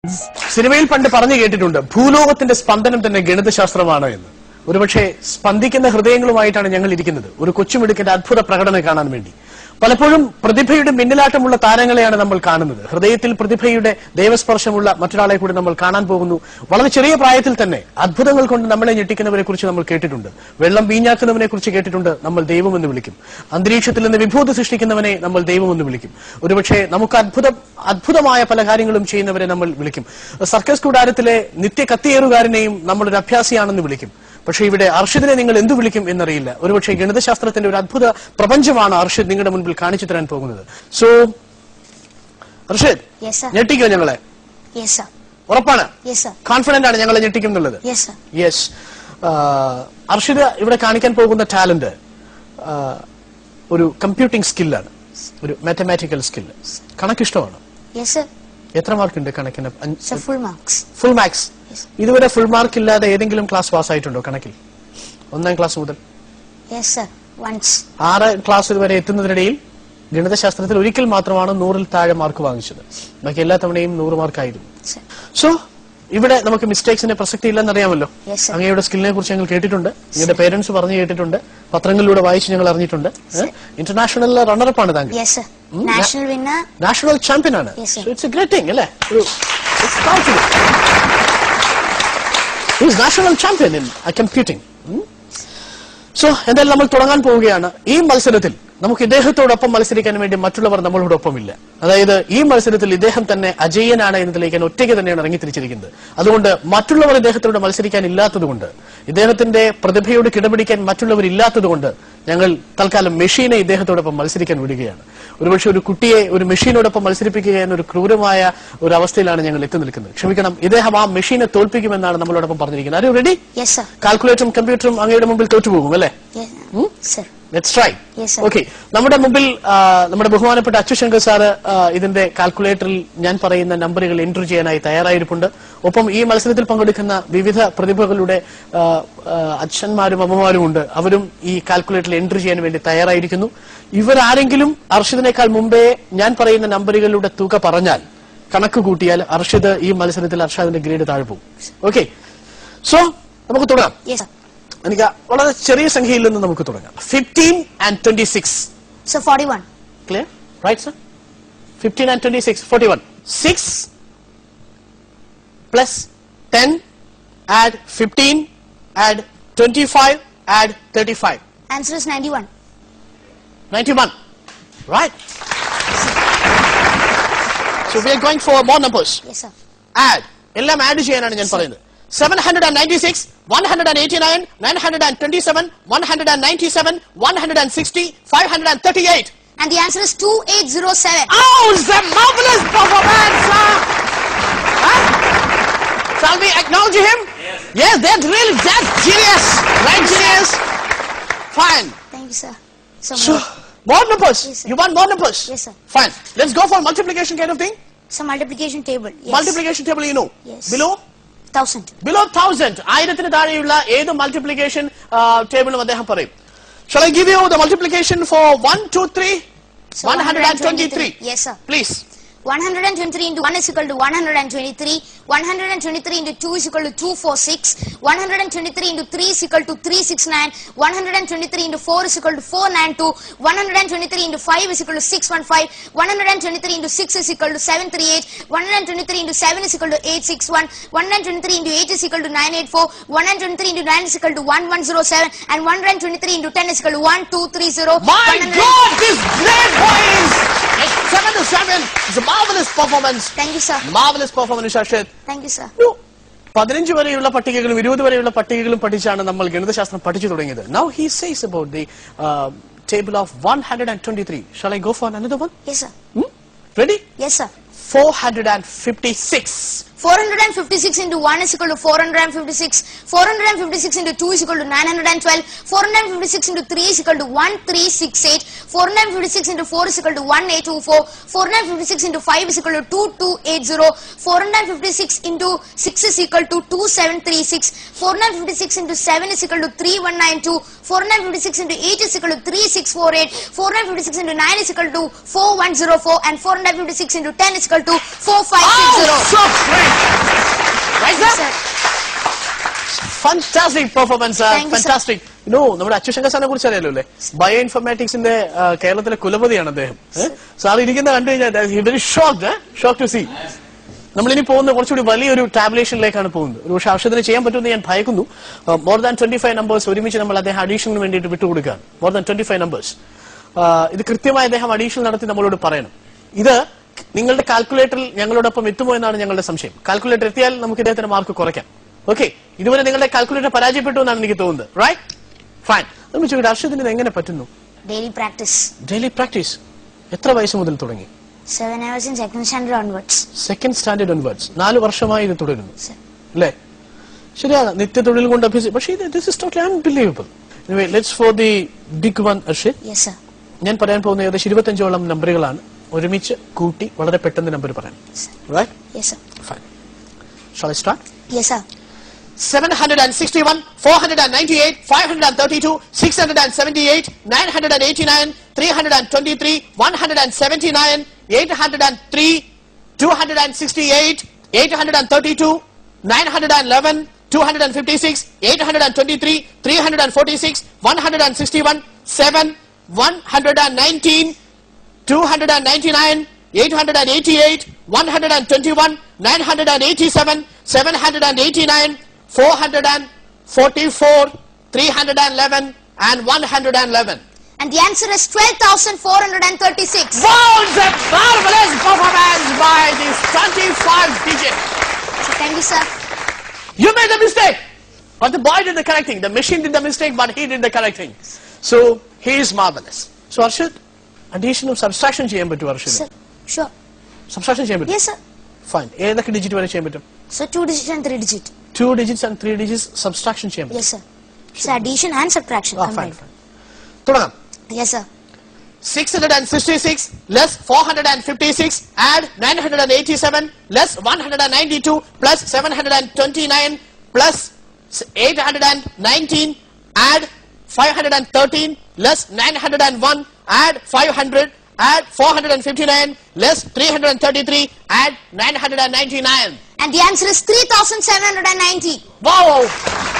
സിനിമയിൽ പണ്ട് പറഞ്ഞു കേട്ടിട്ടുണ്ട് ഭൂലോകത്തിന്റെ സ്പന്ദനം തന്നെ ഗണിതശാസ്ത്രമാണ് എന്ന് ഒരുപക്ഷെ സ്പന്ദിക്കുന്ന ഹൃദയങ്ങളുമായിട്ടാണ് ഞങ്ങൾ ഇരിക്കുന്നത് ഒരു കൊച്ചുമിടുക്കിന്റെ അത്ഭുത പ്രകടനം കാണാൻ വേണ്ടി പലപ്പോഴും പ്രതിഭയുടെ മിന്നലാട്ടമുള്ള താരങ്ങളെയാണ് നമ്മൾ കാണുന്നത് ഹൃദയത്തിൽ പ്രതിഭയുടെ ദൈവസ്പർശമുള്ള മറ്റൊരാളെ കൂടി നമ്മൾ കാണാൻ പോകുന്നു വളരെ ചെറിയ പ്രായത്തിൽ തന്നെ അത്ഭുതങ്ങൾ കൊണ്ട് നമ്മളെ ഞെട്ടിക്കുന്നവരെ കുറിച്ച് നമ്മൾ കേട്ടിട്ടുണ്ട് വെള്ളം വീഞ്ഞാക്കുന്നവനെ കുറിച്ച് കേട്ടിട്ടുണ്ട് നമ്മൾ ദൈവമെന്ന് വിളിക്കും അന്തരീക്ഷത്തിൽ നിന്ന് വിഭൂതി സൃഷ്ടിക്കുന്നവനെ നമ്മൾ ദൈവമെന്ന് വിളിക്കും ഒരുപക്ഷെ നമുക്ക് അത്ഭുതം അത്ഭുതമായ പല കാര്യങ്ങളും ചെയ്യുന്നവരെ നമ്മൾ വിളിക്കും സർക്കസ് കൂടാരത്തിലെ നിത്യ കത്തിയേറുകാരനെയും നമ്മളൊരു അഭ്യാസിയാണെന്ന് വിളിക്കും പക്ഷേ ഇവിടെ അർഷിദിനെ നിങ്ങൾ എന്തു വിളിക്കും എന്നറിയില്ല ഒരുപക്ഷെ ഗണിതശാസ്ത്രത്തിന്റെ ഒരു അത്ഭുത പ്രപഞ്ചമാണ് അർഷിദ് നിങ്ങളുടെ മുൻപിൽ കാണിച്ചു തരാൻ പോകുന്നത് സോ അർഷിദ് Yes, sir. ഞെട്ടിക്കോ ഞങ്ങളെ Yes, sir. ഉറപ്പാണ് Yes, sir. കോൺഫിഡന്റ് ആണ് ഞങ്ങളെ ഞെട്ടിക്കും എന്നുള്ളത് Yes, sir. യെസ് അർഷിദ് ഇവിടെ കാണിക്കാൻ പോകുന്ന ടാലന്റ് ഒരു കമ്പ്യൂട്ടിംഗ് സ്കില്ലാണ് ഒരു മാത്തമാറ്റിക്കൽ സ്കില്ല് കണക്കിഷ്ടമാണ് Yes, sir. എത്ര മാർക്ക് ഉണ്ട് കണക്കിന് Sir, full marks. Full marks Yes. ഇതുവരെ ഫുൾ മാർക്ക് ഇല്ലാതെ ഏതെങ്കിലും ക്ലാസ് പാസ്സായിട്ടുണ്ടോ കണക്കിൽ ഒന്നാം ക്ലാസ് മുതൽ Yes, sir. Once. ആറ് ക്ലാസ് വരെ എത്തുന്നതിനിടയിൽ ഗണിതശാസ്ത്രത്തിൽ ഒരിക്കൽ മാത്രമാണ് നൂറിൽ താഴെ മാർക്ക് വാങ്ങിച്ചത് ബാക്കി എല്ലാ തവണയും നൂറ് മാർക്കായിരുന്നു Sir. സോ ഇവിടെ നമുക്ക് മിസ്റ്റേക്സിന്റെ പ്രസക്തി ഇല്ലെന്നറിയാമല്ലോ Yes, sir. അങ്ങയുടെ സ്കില്ലിനെ കുറിച്ച് ഞങ്ങൾ കേട്ടിട്ടുണ്ട് നിങ്ങളുടെ പേരൻസ് പറഞ്ഞു കേട്ടിട്ടുണ്ട് പത്രങ്ങളിലൂടെ വായിച്ച് ഞങ്ങൾ അറിഞ്ഞിട്ടുണ്ട് ഇന്റർനാഷണൽ റണ്ണറപ്പ് ആണ് താങ്കൾ Yes, sir. National winner. National champion ആണ് Yes, sir. It's a great thing അല്ലേ ഒരു national champion in computing so എന്തായാലും നമ്മൾ തുടങ്ങാൻ പോവുകയാണ് ഈ മത്സരത്തിൽ നമുക്ക് ഇദ്ദേഹത്തോടൊപ്പം മത്സരിക്കാൻ വേണ്ടി മറ്റുള്ളവർ നമ്മളോടൊപ്പമില്ല അതായത് ഈ മത്സരത്തിൽ ഇദ്ദേഹം തന്നെ അജയ്യനാണ് എന്ന് തെളിയിക്കാൻ ഒറ്റയ്ക്ക് തന്നെയാണ് ഇറങ്ങി തിരിച്ചിരിക്കുന്നത് അതുകൊണ്ട് മറ്റുള്ളവർ ഇദ്ദേഹത്തോട് മത്സരിക്കാൻ ഇല്ലാത്തതുകൊണ്ട് ഇദ്ദേഹത്തിന്റെ പ്രതിഭയോട് കിടപിടിക്കാൻ മറ്റുള്ളവർ ഇല്ലാത്തതുകൊണ്ട് ഞങ്ങൾ തൽക്കാലം മെഷീനെ ഇദ്ദേഹത്തോടൊപ്പം മത്സരിക്കാൻ വിടുകയാണ് ഒരുപക്ഷെ ഒരു കുട്ടിയെ ഒരു മെഷീനോടൊപ്പം മത്സരിപ്പിക്കുക എന്ന ഒരു ക്രൂരമായ ഒരു അവസ്ഥയിലാണ് ഞങ്ങൾ എത്തി നിൽക്കുന്നത് ക്ഷമിക്കണം ഇദ്ദേഹം ആ മെഷീനെ തോൽപ്പിക്കുമെന്നാണ് നമ്മളോടൊപ്പം പറഞ്ഞിരിക്കുന്നത് ആരും റെഡി Yes, sir. കാൽക്കുലേറ്ററും കമ്പ്യൂട്ടറും അങ്ങയുടെ മുമ്പിൽ തോറ്റുപോകും അല്ലേ Yes, sir. Let's try Yes, sir. Okay നമ്മുടെ മുമ്പിൽ ആ, നമ്മുടെ ബഹുമാനപ്പെട്ട അച്ചുശങ്കർ സാറ് ആ, ഇതിന്റെ കാൽക്കുലേറ്ററിൽ ഞാൻ പറയുന്ന നമ്പറുകൾ എൻട്രി ചെയ്യാനായി തയ്യാറായിരിപ്പുണ്ട് ഒപ്പം ഈ മത്സരത്തിൽ പങ്കെടുക്കുന്ന വിവിധ പ്രതിഭകളുടെ ആ, ആ, അച്ഛന്മാരും അമ്മമാരും ഉണ്ട് അവരും ഈ കാൽക്കുലേറ്ററിൽ എൻട്രി ചെയ്യാൻ വേണ്ടി തയ്യാറായിരിക്കുന്നു ഇവരാരെങ്കിലും അർഷിദിനേക്കാൾ മുമ്പേ ഞാൻ പറയുന്ന നമ്പറുകളുടെ തുക പറഞ്ഞാൽ കണക്ക് കൂട്ടിയാൽ അർഷിദ് ഈ മത്സരത്തിൽ അർഷാദിന്റെ ഗ്രേഡ് താഴെ പോകും ഓക്കെ സോ നമുക്ക് തുടങ്ങാം Yes, sir. എനിക്ക് വളരെ ചെറിയ സംഖ്യയിൽ നിന്ന് നമുക്ക് തുടങ്ങാം fifteen and twenty six So, 41. Clear right sir fifteen and twenty six forty one six plus ten add fifteen add twenty five add thirty five Answer is 91. Ninety one right so we are going for more numbers Yes, sir. Add എല്ലാം add ചെയ്യാനാണ് ഞാൻ പറയുന്നത് seven hundred and ninety six one hundred and eighty nine nine hundred and twenty seven one hundred and ninety seven one hundred and sixty five hundred and thirty eight And the answer is 2807. Oh, it's a marvelous performance, sir! Huh? Shall we acknowledge him? Yes. Yes, that's really, that's genius! Right, genius? Fine. Thank you, sir. So, So, more numbers. Yes, sir. you want more numbers? Yes, sir. Fine. Let's go for multiplication kind of thing. some multiplication table. Yes. Multiplication table, you know. Yes. Below? 1000. Below thousand ആയിരത്തിന് താഴെയുള്ള ഏത് multiplication ടേബിളും അദ്ദേഹം പറയും shall I give you the multiplication for one two three So, one hundred and twenty three 123. Yes, sir. Please 123 into 1 is equal to 123. 123 into 2 is equal to 246. 123 into 3 is equal to 369. 123 into 4 is equal to 492. 123 into 5 is equal to 615. 123 into 6 is equal to 738. 123 into 7 is equal to 861. 123 into 8 is equal to 984. 123 into 9 is equal to 1107. And 123 into 10 is equal to 1230. My 100 God, this great boy is at seven to seven. It's a marvelous performance. Thank you, sir. Marvelous performance, Shashit. Thank you, sir. പതിനഞ്ച് വരെയുള്ള പട്ടികകളും ഇരുപത് വരെയുള്ള പട്ടികകളും പഠിച്ചാണ് നമ്മൾ ഗണിതശാസ്ത്രം പഠിച്ചു തുടങ്ങിയത് now he says about the table of one hundred and twenty three shall I go for another one Yes, sir. Ready Yes, sir. Four hundred and fifty six 456 into 1 is equal to 456. 456 into 2 is equal to 912. 456 into 3 is equal to 1368. 456 into 4 is equal to 1824. 456 into 5 is equal to 2280. 456 into 6 is equal to 2736. 456 into 7 is equal to 3192. 456 into 8 is equal to 3648. 456 into 9 is equal to 4104. And 456 into 10 is equal to 4560. Oh, so great! Fantastic performance Thank you, sir. Fantastic no നമ്മുടെ അച്യുശങ്കർ സാറിനെ കുറിച്ച് അറിയാലോ അല്ലേ bio ഇൻഫർമാറ്റിക്സിന്റെ കേരളത്തിലെ കുലപതിയാണ് അദ്ദേഹം sir ഇരിക്കുന്ന കണ്ടു കഴിഞ്ഞാൽ very shocked shock to see നമ്മളിനി പോകുന്ന കുറച്ചുകൂടി വലിയൊരു ടാബ്ലേഷനിലേക്കാണ് പോകുന്നത് ഒരു പക്ഷേ ആവശ്യത്തിന് ചെയ്യാൻ പറ്റുമെന്ന് ഞാൻ ഭയക്കുന്നു more than twenty five numbers ഒരുമിച്ച് നമ്മൾ അദ്ദേഹം അഡീഷണലിന് വേണ്ടിയിട്ട് വിട്ടുകൊടുക്കുകയാണ് more than twenty five numbers ഇത് കൃത്യമായി അദ്ദേഹം അഡീഷണൽ നടത്തി നമ്മളോട് പറയണം ഇത് നിങ്ങളുടെ കാൽക്കുലേറ്ററിൽ ഞങ്ങളോടൊപ്പം എത്തുമോ എന്നാണ് ഞങ്ങളുടെ സംശയം കാൽക്കുലേറ്റർ എത്തിയാൽ നമുക്ക് ഇദ്ദേഹത്തിന്റെ മാർക്ക് കുറയ്ക്കാം ഓക്കെ ഇതുവരെ നിങ്ങളുടെ കാൽക്കുലേറ്റർ പരാജയപ്പെട്ടു എന്നാണ് എനിക്ക് തോന്നുന്നത് റൈറ്റ് ഫൈൻ നമ്മൾ ചോദിക്കട്ടെ അർഷദിന് ഇത് എങ്ങനെ പറ്റുന്നു Daily practice. ഡെയിലി പ്രാക്ടീസ് എത്ര വയസ്സ് മുതൽ തുടങ്ങി Seven hours in second standard onwards. Second standard onwards നാല് വർഷമായി ഇത് തുടരുന്നു Sir. അല്ലേ ശരിയാണ് നിത്യതൊഴിൽ കൊണ്ട് അഭ്യസിച്ചു പക്ഷേ ഇത് this is totally unbelievable let's for the big one Arshith Yes, sir. ഞാൻ പറയാൻ പോകുന്ന ഏകദേശം ഇരുപത്തഞ്ചോളം നമ്പറുകളാണ് ഒരുമിച്ച് കൂട്ടി വളരെ പെട്ടെന്ന് നമ്പർ പറയാം right Yes, sir. Fine shall I start Yes, sir. 761, 498, 532, 678, 989, 323, 179, 803, 268, 832, 911, 256, 823, 346, 161, 7, 119, 299, 888, 121, 987, 789, 444, 311, and 111. And the answer is 12,436. Wow, it's a marvelous performance by this 25 digit. So thank you, sir. You made a mistake. But the boy did the correct thing. The machine did the mistake, but he did the correct thing. So, he is marvelous. So, Arshid, addition subtraction ചെയ്യാൻ പറ്റും Sir. Arshad Sure. Subtraction ചെയ്യാൻ പറ്റും Yes, sir. Fine ഏതൊക്കെ digit വരെ ചെയ്യാൻ പറ്റും So two digit and three digit. Two digits and three digits subtraction ചെയ്യാൻ പറ്റും Yes, sir. So addition and subtraction. ആ ഫൈൻ combined. ഫൈൻ തുടങ്ങാം Yes, sir. 666 less 456 add 987 less 192 plus 729 plus 819 add 513 less 901 add 500 add 459 less 333 add 999 And the answer is 3,790. wow